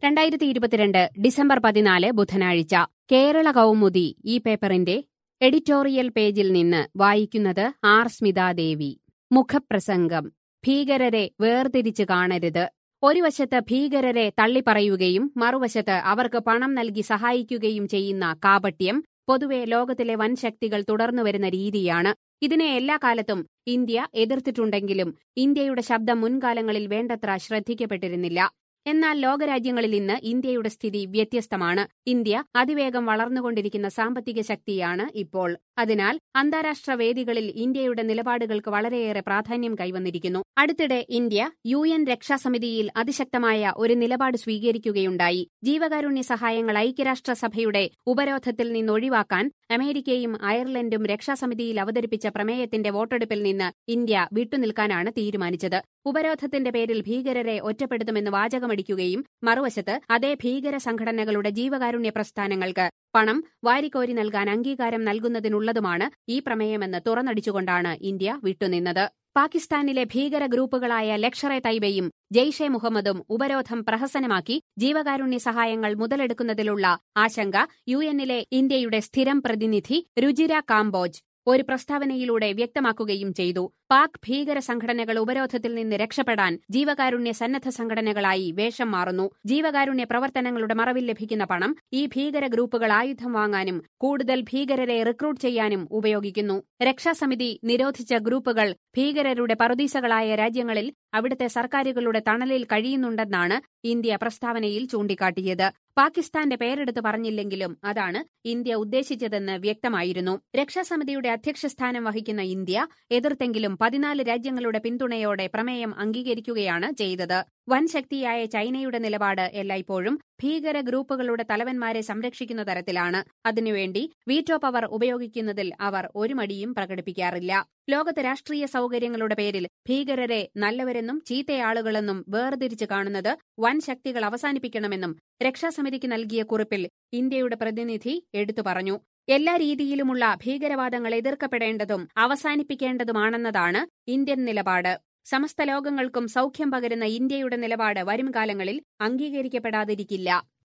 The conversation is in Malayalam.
രണ്ടായിരത്തി ഇരുപത്തിരണ്ട് ഡിസംബർ പതിനാല് ബുധനാഴ്ച കേരള കൗമുദി ഈ പേപ്പറിന്റെ എഡിറ്റോറിയൽ പേജിൽ നിന്ന് വായിക്കുന്നത് ആർ സ്മിതാദേവി മുഖപ്രസംഗം ഭീകരരെ വേർതിരിച്ച് കാണരുത് ഒരു വശത്ത് ഭീകരരെ തള്ളിപ്പറയുകയും മറുവശത്ത് അവർക്ക് പണം നൽകി സഹായിക്കുകയും ചെയ്യുന്ന കാപട്യം പൊതുവെ ലോകത്തിലെ വൻ ശക്തികൾ തുടർന്നുവരുന്ന രീതിയാണ് ഇതിനെ എല്ലാ കാലത്തും ഇന്ത്യ എതിർത്തിട്ടുണ്ടെങ്കിലും ഇന്ത്യയുടെ ശബ്ദം മുൻകാലങ്ങളിൽ വേണ്ടത്ര ശ്രദ്ധിക്കപ്പെട്ടിരുന്നില്ല എന്നാൽ ലോകരാജ്യങ്ങളിൽ ഇന്ന് ഇന്ത്യയുടെ സ്ഥിതി വ്യത്യസ്തമാണ് ഇന്ത്യ അതിവേഗം വളർന്നുകൊണ്ടിരിക്കുന്ന സാമ്പത്തിക ശക്തിയാണ് ഇപ്പോൾ അതിനാൽ അന്താരാഷ്ട്ര വേദികളിൽ ഇന്ത്യയുടെ നിലപാടുകൾക്ക് വളരെയേറെ പ്രാധാന്യം കൈവന്നിരിക്കുന്നു അടുത്തിടെ ഇന്ത്യ യു എൻ രക്ഷാസമിതിയിൽ അതിശക്തമായ ഒരു നിലപാട് സ്വീകരിക്കുകയുണ്ടായി ജീവകാരുണ്യ സഹായങ്ങൾ ഐക്യരാഷ്ട്രസഭയുടെ ഉപരോധത്തിൽ നിന്ന് ഒഴിവാക്കാൻ അമേരിക്കയും അയർലൻഡും രക്ഷാസമിതിയിൽ അവതരിപ്പിച്ച പ്രമേയത്തിന്റെ വോട്ടെടുപ്പിൽ നിന്ന് ഇന്ത്യ വിട്ടുനിൽക്കാനാണ് തീരുമാനിച്ചത് ഉപരോധത്തിന്റെ പേരിൽ ഭീകരരെ ഒറ്റപ്പെടുത്തുമെന്ന് വാചകമടിക്കുകയും മറുവശത്ത് അതേ ഭീകര സംഘടനകളുടെ ജീവകാരുണ്യ പ്രസ്ഥാനങ്ങൾക്ക് പണം വാരിക്കോരി നൽകാൻ അംഗീകാരം നൽകുന്നതിനുള്ളതുമാണ് ഈ പ്രമേയമെന്ന് തുറന്നടിച്ചുകൊണ്ടാണ് ഇന്ത്യ വിട്ടുനിന്നത് പാകിസ്ഥാനിലെ ഭീകര ഗ്രൂപ്പുകളായ ലക്ഷറെ തൈബയും ജെയ്ഷെ മുഹമ്മദും ഉപരോധം പ്രഹസനമാക്കി ജീവകാരുണ്യ സഹായങ്ങൾ മുതലെടുക്കുന്നതിലുള്ള ആശങ്ക യു എന്നിലെ ഇന്ത്യയുടെ സ്ഥിരം പ്രതിനിധി രുചിര കാംബോജ് ഒരു പ്രസ്താവനയിലൂടെ വ്യക്തമാക്കുകയും ചെയ്തു പാക് ഭീകര സംഘടനകൾ ഉപരോധത്തിൽ നിന്ന് രക്ഷപ്പെടാൻ ജീവകാരുണ്യ സന്നദ്ധ സംഘടനകളായി വേഷം മാറുന്നു ജീവകാരുണ്യ പ്രവർത്തനങ്ങളുടെ മറവിൽ ലഭിക്കുന്ന പണം ഈ ഭീകര ഗ്രൂപ്പുകൾ ആയുധം വാങ്ങാനും കൂടുതൽ ഭീകരരെ റിക്രൂട്ട് ചെയ്യാനും ഉപയോഗിക്കുന്നു രക്ഷാസമിതി നിരോധിച്ച ഗ്രൂപ്പുകൾ ഭീകരരുടെ പറുദീസകളായ രാജ്യങ്ങളിൽ അവിടുത്തെ സർക്കാരുകളുടെ തണലിൽ കഴിയുന്നുണ്ടെന്നാണ് ഇന്ത്യ പ്രസ്താവനയിൽ ചൂണ്ടിക്കാട്ടിയത് പാകിസ്ഥാന്റെ പേരെടുത്ത് പറഞ്ഞില്ലെങ്കിലും അതാണ് ഇന്ത്യ ഉദ്ദേശിച്ചതെന്ന് വ്യക്തമായിരുന്നു രക്ഷാസമിതിയുടെ അധ്യക്ഷസ്ഥാനം വഹിക്കുന്ന ഇന്ത്യ എതിർത്തെങ്കിലും പതിനാല് രാജ്യങ്ങളുടെ പിന്തുണയോടെ പ്രമേയം അംഗീകരിക്കുകയാണ് ചെയ്തത് വൻ ശക്തിയായ ചൈനയുടെ നിലപാട് എല്ലായ്പ്പോഴും ഭീകര ഗ്രൂപ്പുകളുടെ തലവന്മാരെ സംരക്ഷിക്കുന്ന തരത്തിലാണ് അതിനുവേണ്ടി വീറ്റോ പവർ ഉപയോഗിക്കുന്നതിൽ അവർ ഒരു മടിയും പ്രകടിപ്പിക്കാറില്ല ലോകത്ത് രാഷ്ട്രീയ സൗകര്യങ്ങളുടെ പേരിൽ ഭീകരരെ നല്ലവരെന്നും ചീത്തയാളുകളെന്നും വേർതിരിച്ച് കാണുന്നത് വൻ ശക്തികൾ അവസാനിപ്പിക്കണമെന്നും രക്ഷാസമിതിക്ക് നൽകിയ കുറിപ്പിൽ ഇന്ത്യയുടെ പ്രതിനിധി എടുത്തു പറഞ്ഞു എല്ലാ രീതിയിലുമുള്ള ഭീകരവാദങ്ങൾ എതിർക്കപ്പെടേണ്ടതും അവസാനിപ്പിക്കേണ്ടതുമാണെന്നതാണ് ഇന്ത്യൻ നിലപാട് സമസ്ത ലോകങ്ങൾക്കും സൗഖ്യം പകരുന്ന ഇന്ത്യയുടെ നിലപാട് വരും കാലങ്ങളിൽ അംഗീകരിക്കപ്പെടാതിരിക്കില്ല